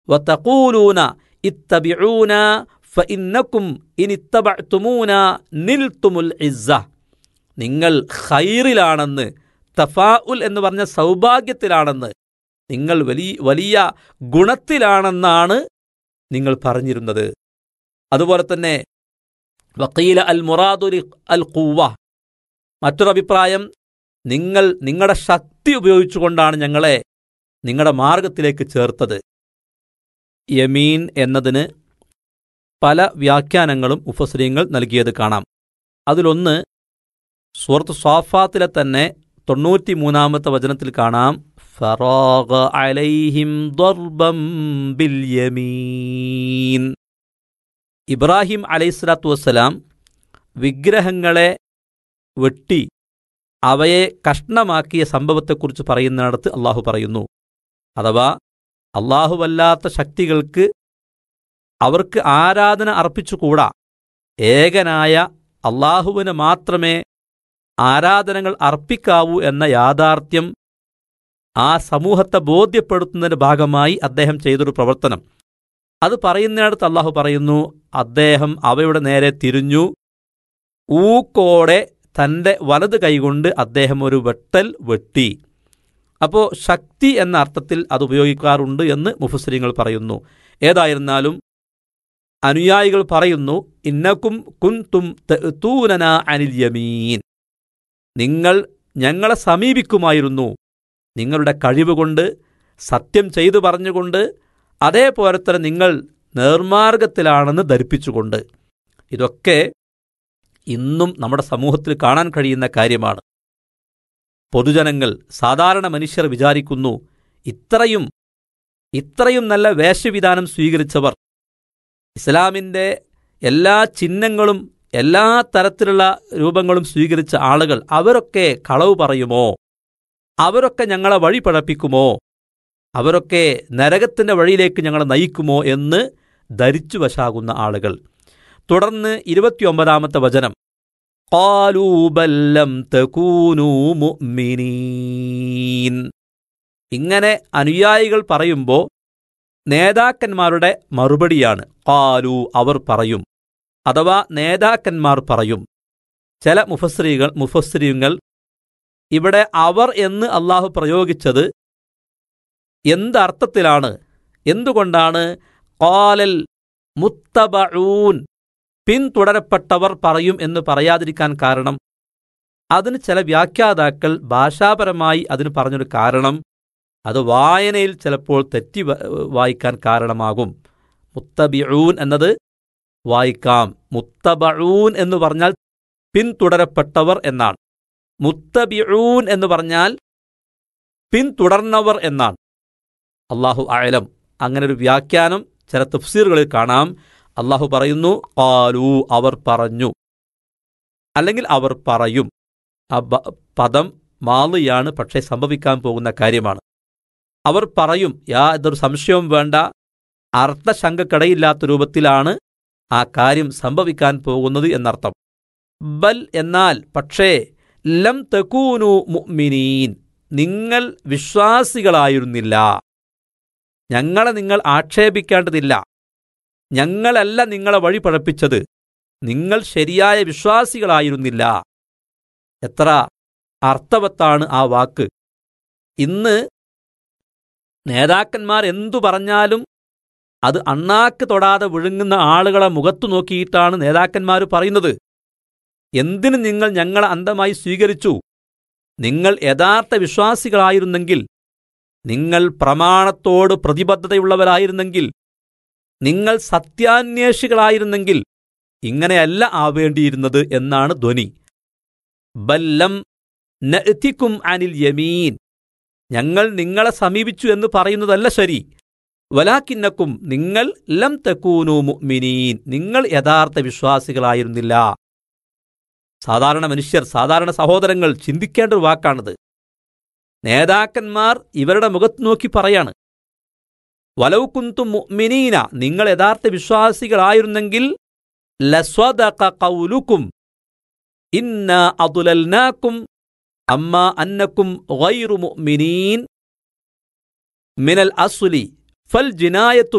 വതഖൂലൂന ഇത്തബിഊന ഫഇന്നക്കും ഇനിത്തബഅ്തുമൂന നിൽത്തുമുൽ ഇസ്സ നിങ്ങൾ ഖൈറിലാണെന്ന് തഫാഉൽ എന്ന് പറഞ്ഞ സൗഭാഗ്യത്തിലാണെന്ന് നിങ്ങൾ വലിയ വലിയ ഗുണത്തിലാണെന്നാണ് നിങ്ങൾ പറഞ്ഞിരുന്നത് അതുപോലെ തന്നെ വക്കീല അൽ മുറാദുൽ അൽ ഖുവ മറ്റൊരഭിപ്രായം നിങ്ങൾ നിങ്ങളുടെ ശക്തി ഉപയോഗിച്ചുകൊണ്ടാണ് ഞങ്ങളെ നിങ്ങളുടെ മാർഗത്തിലേക്ക് ചേർത്തത് യമീൻ എന്നതിന് പല വ്യാഖ്യാനങ്ങളും ഉഫസ്രീങ്ങൾ നൽകിയത് കാണാം അതിലൊന്ന് സൂറത്ത് സ്വാഫാത്തിലെ തന്നെ തൊണ്ണൂറ്റി മൂന്നാമത്തെ വചനത്തിൽ കാണാം ഫറാഗ അലൈഹിം ദർബം ബിൽ യമീൻ ഇബ്രാഹിം അലൈഹിസ്സലാത്തു വസ്സലാം വിഗ്രഹങ്ങളെ വെട്ടി അവയെ കഷ്ണമാക്കിയ സംഭവത്തെക്കുറിച്ച് പറയുന്നിടത്ത് അള്ളാഹു പറയുന്നു അഥവാ അള്ളാഹുവല്ലാത്ത ശക്തികൾക്ക് അവർക്ക് ആരാധന അർപ്പിച്ചുകൂടാ ഏകനായ അള്ളാഹുവിന് മാത്രമേ ആരാധനകൾ അർപ്പിക്കാവൂ എന്ന യാഥാർത്ഥ്യം ആ സമൂഹത്തെ ബോധ്യപ്പെടുത്തുന്നതിന്റെ ഭാഗമായി അദ്ദേഹം ചെയ്തൊരു പ്രവർത്തനം അത് പറയുന്നിടത്ത് അള്ളാഹു പറയുന്നു അദ്ദേഹം അവയുടെ നേരെ തിരിഞ്ഞു ഊക്കോടെ തൻ്റെ വലത് കൈകൊണ്ട് അദ്ദേഹം ഒരു വെട്ടൽ വെട്ടി അപ്പോൾ ശക്തി എന്ന അർത്ഥത്തിൽ അത് ഉപയോഗിക്കാറുണ്ട് എന്ന് മുഫസ്ലിങ്ങൾ പറയുന്നു ഏതായിരുന്നാലും അനുയായികൾ പറയുന്നു ഇന്നക്കും കുന്തും തൂനന അനിൽ യമീൻ നിങ്ങൾ ഞങ്ങളെ സമീപിക്കുമായിരുന്നു നിങ്ങളുടെ കഴിവുകൊണ്ട് സത്യം ചെയ്തു പറഞ്ഞുകൊണ്ട് അതേപോലെ തന്നെ നിങ്ങൾ നേർമാർഗത്തിലാണെന്ന് ധരിപ്പിച്ചുകൊണ്ട് ഇതൊക്കെ ഇന്നും നമ്മുടെ സമൂഹത്തിൽ കാണാൻ കഴിയുന്ന കാര്യമാണ് പൊതുജനങ്ങൾ സാധാരണ മനുഷ്യർ വിചാരിക്കുന്നു ഇത്രയും ഇത്രയും നല്ല വേഷവിധാനം സ്വീകരിച്ചവർ ഇസ്ലാമിൻ്റെ എല്ലാ ചിഹ്നങ്ങളും എല്ലാ തരത്തിലുള്ള രൂപങ്ങളും സ്വീകരിച്ച ആളുകൾ അവരൊക്കെ കളവ് പറയുമോ അവരൊക്കെ ഞങ്ങളെ വഴി പഴപ്പിക്കുമോ അവരൊക്കെ നരകത്തിന്റെ വഴിയിലേക്ക് ഞങ്ങളെ നയിക്കുമോ എന്ന് ധരിച്ചു വശാകുന്ന ആളുകൾ തുടർന്ന് ഇരുപത്തിയൊമ്പതാമത്തെ വചനം കാലൂബല്ലം തകൂനൂ മുഅ്മിനീൻ ഇങ്ങനെ അനുയായികൾ പറയുമ്പോൾ നേതാക്കന്മാരുടെ മറുപടിയാണ് കാലു അവർ പറയും അഥവാ നേതാക്കന്മാർ പറയും ചില മുഫസ്രീകൾ മുഫസ്രീങ്ങൾ ഇവിടെ അവർ എന്ന് അള്ളാഹു പ്രയോഗിച്ചത് എന്തർത്ഥത്തിലാണ് എന്തുകൊണ്ടാണ് കാലൽ മുത്തബഊൻ പിന്തുടരപ്പെട്ടവർ പറയും എന്ന് പറയാതിരിക്കാൻ കാരണം അതിന് ചില വ്യാഖ്യാതാക്കൾ ഭാഷാപരമായി അതിന് പറഞ്ഞൊരു കാരണം അത് വായനയിൽ ചിലപ്പോൾ തെറ്റി വായിക്കാൻ കാരണമാകും മുത്തബിഊൻ എന്നത് വായിക്കാം മുത്തബഊൻ എന്ന് പറഞ്ഞാൽ പിന്തുടരപ്പെട്ടവർ എന്നാണ് മുത്തബിഊൻ എന്ന് പറഞ്ഞാൽ പിന്തുടർന്നവർ എന്നാണ് അള്ളാഹു അയലം അങ്ങനെ ഒരു വ്യാഖ്യാനം ചില തഫ്സീറുകളിൽ കാണാം അള്ളാഹു പറയുന്നു കാലു അവർ പറഞ്ഞു അല്ലെങ്കിൽ അവർ പറയും ആ പദം മാളിയാണ് പക്ഷേ സംഭവിക്കാൻ പോകുന്ന കാര്യമാണ് അവർ പറയും യാ ഇതൊരു സംശയവും വേണ്ട അർത്ഥശങ്കക്കടയില്ലാത്ത രൂപത്തിലാണ് ആ കാര്യം സംഭവിക്കാൻ പോകുന്നത് എന്നർത്ഥം ബൽ എന്നാൽ പക്ഷേ ലം തക്കൂനു മുഅ്മിനീൻ നിങ്ങൾ വിശ്വാസികളായിരുന്നില്ല ഞങ്ങളെ നിങ്ങൾ ആക്ഷേപിക്കേണ്ടതില്ല ഞങ്ങളല്ല നിങ്ങളെ വഴി പഴപ്പിച്ചത് നിങ്ങൾ ശരിയായ വിശ്വാസികളായിരുന്നില്ല എത്ര അർത്ഥവത്താണ് ആ വാക്ക് ഇന്ന് നേതാക്കന്മാർ എന്തു പറഞ്ഞാലും അത് അണ്ണാക്ക് തൊടാതെ വിഴുങ്ങുന്ന ആളുകളെ മുഖത്തു നോക്കിയിട്ടാണ് നേതാക്കന്മാർ പറയുന്നത് എന്തിന് നിങ്ങൾ ഞങ്ങളെ അന്ധമായി സ്വീകരിച്ചു നിങ്ങൾ യഥാർത്ഥ വിശ്വാസികളായിരുന്നെങ്കിൽ നിങ്ങൾ പ്രമാണത്തോട് പ്രതിബദ്ധതയുള്ളവരായിരുന്നെങ്കിൽ നിങ്ങൾ സത്യാന്വേഷികളായിരുന്നെങ്കിൽ ഇങ്ങനെയല്ല ആവേണ്ടിയിരുന്നത് എന്നാണ് ധ്വനി ബല്ലം നഅ്തിക്കും അനിൽ യമീൻ ഞങ്ങൾ നിങ്ങളെ സമീപിച്ചു എന്ന് പറയുന്നതല്ല ശരി വലാക്കിന്നക്കും നിങ്ങൾ ലം തക്കൂനു മുഅ്മിനീൻ നിങ്ങൾ യഥാർത്ഥ വിശ്വാസികളായിരുന്നില്ല സാധാരണ മനുഷ്യർ സാധാരണ സഹോദരങ്ങൾ ചിന്തിക്കേണ്ട ഒരു വാക്കാണിത് നേതാക്കന്മാർ ഇവരുടെ മുഖത്ത് നോക്കി പറയാണ് വലൗകുന്തും മുഅ്മിനീന നിങ്ങൾ യഥാർത്ഥ വിശ്വാസികളായിരുന്നെങ്കിൽ ലസ്വദഖ ഖൗലുക്കും ഇന്ന അദുലൽനാക്കും അമ്മ അന്നക്കും ഗൈറു മുഅ്മിനീൻ മിനൽ അസ്ലി ഫൽ ജിനായത്തു